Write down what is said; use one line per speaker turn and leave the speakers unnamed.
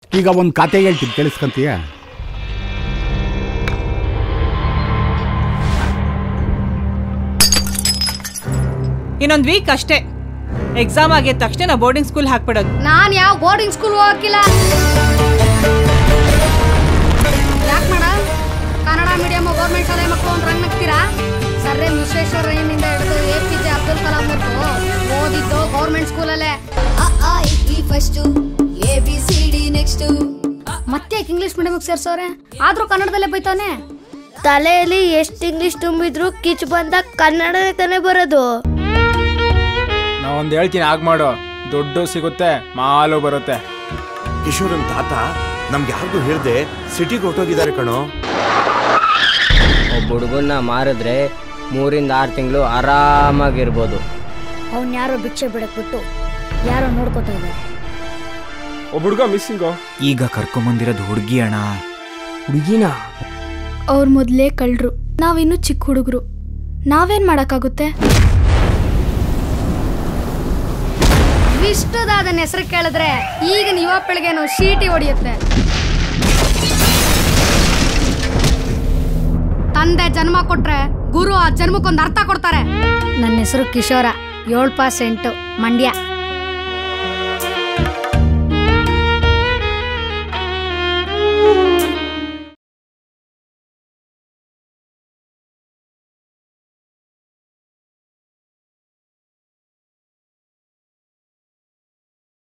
ಈಗ ಒಂದು ಕತೆ ಹೇಳ್ತೀನಿ ಕೇಳಿಸ್ಕೊಂತೀಯ
ಇನ್ನೊಂದು ವೀಕ್ ಅಷ್ಟೇ ಎಕ್ಸಾಮ್ ಆಗಿದ ತಕ್ಷಣ ನಾವು ಬೋರ್ಡಿಂಗ್ ಸ್ಕೂಲ್ ಹಾಕ್ಬಿಡೋದು
ನಾನ್ ಯಾವ ಬೋರ್ಡಿಂಗ್ ಸ್ಕೂಲ್ ಹೋಗಕ್ಕಿಲ್ಲ ಯಾಕೆ ಮಾಡ ಕನ್ನಡ ಮೀಡಿಯಂ ಗೌರ್ಮೆಂಟ್ ಶಾಲೆ ಮಕ್ಕಳು ಅಂತ ರಂಗ್ ನಗ್ತೀರಾ ಸರ್ ಎಂ ವಿಶ್ವೇಶ್ವರಯ್ಯನಿಂದ ಹಿಡಿದು A P J Abdul Kalam ವರ್ಗು ಓದಿದ್ದು ಗೌರ್ಮೆಂಟ್ ಸ್ಕೂಲಲ್ಲೇ
first A B C D next
ಮತ್ತೆ ಇಂಗ್ಲಿಷ್ ಮೀಡಿಯಂಗೆ ಸೇರ್ಸೋರೆ ಆದ್ರೂ ಕನ್ನಡದಲ್ಲೇ ಬೈತಾನೆ
ತಲೆಯಲ್ಲಿ ಎಷ್ಟು ಇಂಗ್ಲಿಷ್ ತುಂಬಿದ್ರು ಕಿಚ್ ಬಂದಾಗ ಕನ್ನಡನೇ ತಾನೇ ಬರೋದು
ನಾ ಒಂದು ಹೇಳ್ತೀನಿ ಆಗ ಮಾಡು ದುಡ್ಡು ಸಿಗುತ್ತೆ ಮಾಲು ಬರುತ್ತೆ
ಕಿಶೋರನ್ ತಾತ ನಮ್ಗೆ ಯಾರಿಗೂ ಹೇಳ್ದೆ ಸಿಟಿಗೆ ಹೊರಟೋಗಿದ್ದಾರೆ ಕಣೋ
ಒಬ್ಬ ಹುಡುಗನ್ನ ಮಾರಿದ್ರೆ ಮೂರಿಂದ ಆರು ತಿಂಗಳು ಆರಾಮಾಗಿರ್ಬೋದು
ಅವ್ನ್ ಯಾರೋ ಭಿಕ್ಷೆ ಬಿಡಕ್ಬಿಟ್ಟು ಯಾರೋ ನೋಡ್ಕೋತಾ ಇದ್ದಾರೆ
ಒಬ್ಬ ಹುಡುಗ ಮಿಸ್ಸಿಂಗು
ಈಗ ಕರ್ಕೊಂಬಂದಿರೋದು ಹುಡುಗಿ ಅಣ್ಣ
ಹುಡುಗಿನ
ಅವ್ರ ಮೊದಲೇ ಕಳ್ರು ನಾವಿನ್ನು ಚಿಕ್ಕ ಹುಡುಗರು ನಾವೇನ್ ಮಾಡಕ್ಕಾಗುತ್ತೆ
ವಿಷ್ಣುದಾದನ ಹೆಸರು ಕೇಳಿದ್ರೆ ಈಗಿನ ಯುವ ಪೀಳಿಗೆನು ಶೀಟಿ ಹೊಡೆಯುತ್ತೆ ತಂದೆ ಜನ್ಮ ಕೊಟ್ರೆ ಗುರು ಆ ಜನ್ಮಕ್ಕೊಂದು ಅರ್ಥ ಕೊಡ್ತಾರೆ ನನ್ನ ಹೆಸರು ಕಿಶೋರ ಏಳು ಪಾಸ್ ಎಂಟು ಮಂಡ್ಯ